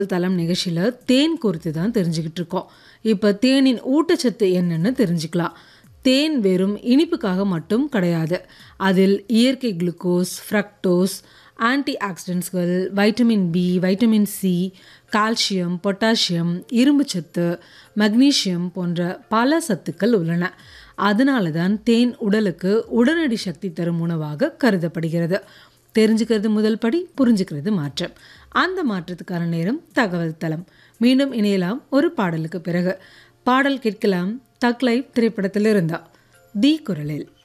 தளம் நிகழ்ச்சியில் தேன் குறித்து தான் தெரிஞ்சுக்கிட்டு இருக்கோம் இப்போ தேனின் ஊட்டச்சத்து என்னன்னு தெரிஞ்சுக்கலாம் தேன் வெறும் இனிப்புக்காக மட்டும் கிடையாது அதில் இயற்கை குளுக்கோஸ் ஃப்ரக்டோஸ் ஆன்டி ஆக்சிடென்ட்ஸ்கள் vitamin B vitamin C calcium potassium இரும்புச்சத்து மக்னீசியம் போன்ற பல சத்துக்கள் உள்ளன அதனால தான் தேன் உடலுக்கு உடனடி சக்தி தரும் உணவாக கருதப்படுகிறது தெரிஞ்சுக்கிறது முதல் படி புரிஞ்சுக்கிறது மாற்றம் அந்த மாற்றத்துக்கான நேரம் தகவல் தளம் மீண்டும் இணையலாம் ஒரு பாடலுக்கு பிறகு பாடல் கேட்கலாம் தக் லைவ் திரைப்படத்தில் இருந்தா தி குரலில்